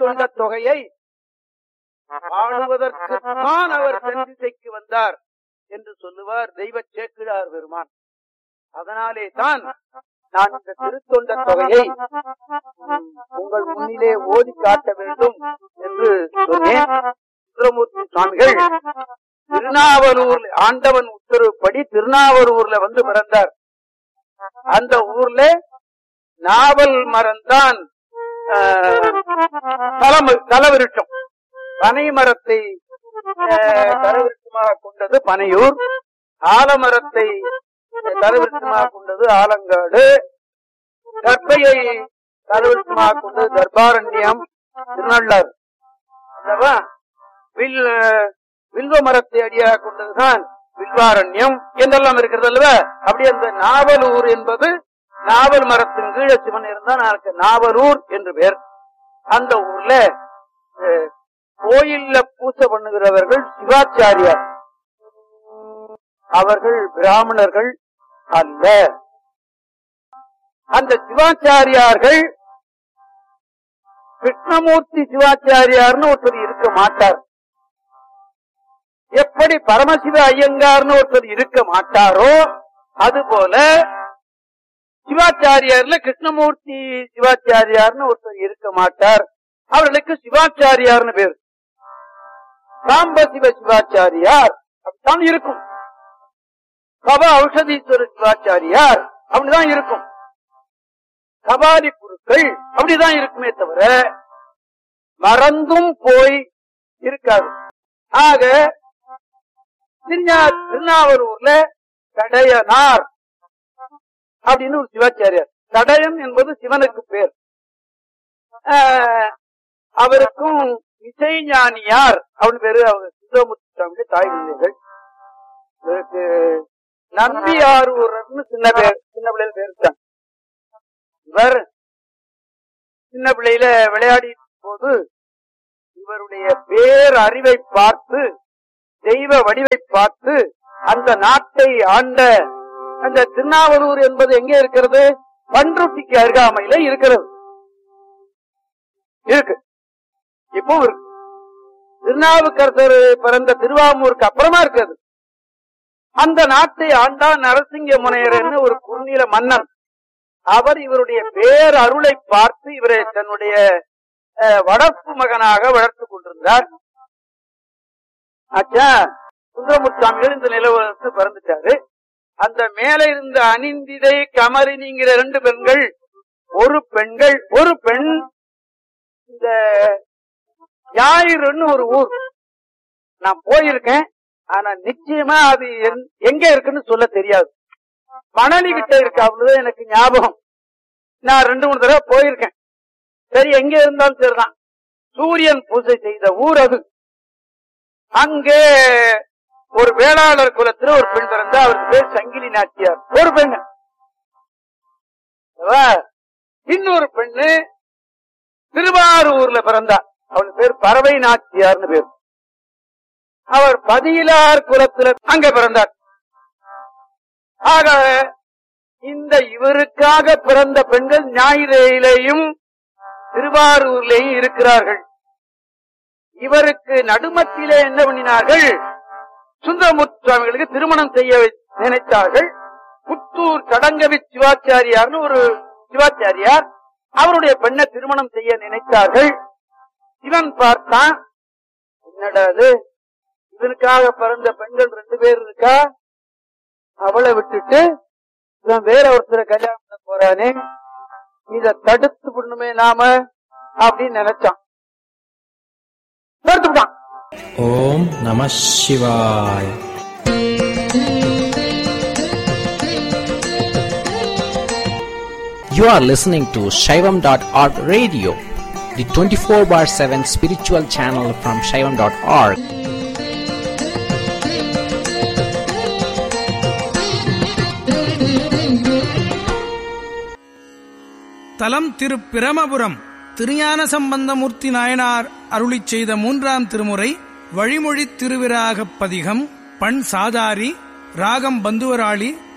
திருத்தொண்ட தொகையை பாடுவதற்கு தான் அவர் தென்திசைக்கு வந்தார் என்று சொல்லுவார் தெய்வ சேக்கிழார் பெருமான் அதனாலே தான் நான் இந்த திருத்தொண்ட தொகையை உம், உங்கள் முன்னிலே ஓதி காட்ட வேண்டும் என்று சொன்னேன் சுந்தரமூர்த்தி சுவாமிகள் திருநாவலூர் ஆண்டவன் உத்தரவுப்படி திருநாவலூர்ல வந்து பிறந்தார் அந்த ஊர்ல நாவல் மரம்தான் தலவிருட்டம் பனை மரத்தை ஆஹ், தலவிருட்சமாக கொண்டது பனையூர் ஆலமரத்தை தலவிருட்சமாக கொண்டது ஆலங்காடு கற்பையை தலவிருட்சமாக கொண்டது தர்பாரண்யம் திருநள்ளாறு அல்லவா வில் வில்வ மரத்தை அடியாக கொண்டதுதான் வில்வாரண்யம் என்றெல்லாம் இருக்கிறது அல்லவா அப்படி அந்த நாவலூர் என்பது நாவல் மரத்தின் கீழே சிவன் இருந்தால் அதற்கு நாவலூர் என்று பேர் அந்த ஊர்ல அஹ், கோயில்ல பூசை பண்ணுகிறவர்கள் சிவாச்சாரியார் அவர்கள் பிராமணர்கள் அல்ல அந்த சிவாச்சாரியார்கள் கிருஷ்ணமூர்த்தி சிவாச்சாரியார்னு ஒருத்தர் இருக்க மாட்டார் எப்படி பரமசிவ ஐயங்கார்னு ஒருத்தர் இருக்க மாட்டாரோ அதுபோல சிவாச்சாரியார்ல கிருஷ்ணமூர்த்தி சிவாச்சாரியார்னு ஒருத்தர் இருக்க மாட்டார் அவர்களுக்கு சிவாச்சாரியார்னு பேர் சாம்பசிவ சிவாச்சாரியார் அப்படித்தான் இருக்கும் கப ஔஷதீஸ்வர சிவாச்சாரியார் அப்படிதான் இருக்கும் கபாலி குருக்கள் அப்படிதான் இருக்குமே தவிர மறந்தும் போய் இருக்காது ஆக திருஞா- திருநாவலூர்ல கடையனார் அப்படின்னு ஒரு சிவாச்சாரியார் தடயம் என்பது சிவனுக்கு பேர் ஆஹ், அவருக்கும் இசைஞானியார் அப்படின்னு பேரு அவங்க சுந்தரமுத்து சுவாமியுடைய தாய் தந்தைகள் இவருக்கு நம்பியாரூர்னு சின்ன பேர் சின்ன பிள்ளையில பேர் வச்சாங்க. இவர் சின்ன பிள்ளையில விளையாடி போது இவருடைய பேர் அறிவை பார்த்து தெய்வ வடிவை பார்த்து அந்த நாட்டை ஆண்ட அந்த திருநாவலூர் என்பது எங்கே இருக்கிறது பன்ருட்டிக்கு அருகாமையில இருக்கிறது இருக்கு இப்போ இருக்கு திருநாவுக்கரசர் பிறந்த திருவாமூருக்கு அப்புறமா இருக்கிறது அந்த நாட்டை ஆண்டா நரசிங்க முனையர்னு ஒரு குறுநில மன்னன் அவர் இவருடைய பேர் அருளை பார்த்து இவரை தன்னுடைய அஹ், வளர்ப்பு மகனாக வளர்த்து கொண்டிருந்தார் ஆச்சா சுந்தரமுத்தாமிகள் இந்த நிலவரத்து பிறந்துட்டாரு அந்த மேல இருந்த அனிந்திதை கமரினிங்கிற ரெண்டு பெண்கள் ஒரு பெண்கள் ஒரு பெண் இந்த ஞாயிறுன்னு ஒரு ஊர் நான் போயிருக்கேன் ஆனா நிச்சயமா அது எங்- எங்க இருக்குன்னு சொல்ல தெரியாது மணலி கிட்ட இருக்கு அவ்வளவுதான் எனக்கு ஞாபகம் நான் ரெண்டு மூணு தடவை போயிருக்கேன் சரி எங்க இருந்தாலும் சரிதான் சூரியன் பூஜை செய்த ஊர் அது அங்கே ஒரு வேளாளர் குலத்துல ஒரு பெண் பிறந்தா அவருக்கு பேர் சங்கிலி நாச்சியார் ஒரு பெண் அவ இன்னொரு பெண்ணு திருவாரூர்ல பிறந்தா அவளுக்கு பேர் பறவை நாச்சியார்னு பேர் அவர் பதியிலார் குலத்துல அங்க பிறந்தார் ஆக இந்த இவருக்காக பிறந்த பெண்கள் ஞாயிறையிலேயும் திருவாரூர்லேயும் இருக்கிறார்கள் இவருக்கு நடுமத்திலே என்ன பண்ணினார்கள் சுந்தரமுத்து சுவாமிகளுக்கு திருமணம் செய்ய வை- நினைத்தார்கள் புத்தூர் கடங்கவி சிவாச்சாரியார்னு ஒரு சிவாச்சாரியார் அவருடைய பெண்ணை திருமணம் செய்ய நினைத்தார்கள் இவன் பார்த்தான் என்னடா அது இதற்காக பிறந்த பெண்கள் ரெண்டு பேர் இருக்கா அவளை விட்டுட்டு இவன் வேற ஒருத்தரை கல்யாணம் பண்ண போறானே இத தடுத்து பண்ணுமே நாம அப்படின்னு நினைச்சான் தடுத்து விட்டான் ஓம் நம சிவாய் You are listening to Shaivam.org radio, the 24 bar 7 spiritual channel from Shaivam.org. தலம் திரு பிரமபுரம் திருஞான சம்பந்தமூர்த்தி நாயனார் அருளிச் செய்த மூன்றாம் திருமுறை வழிமொழி திருவிராகப் பதிகம் பண் சாதாரி ராகம் பந்துவராளி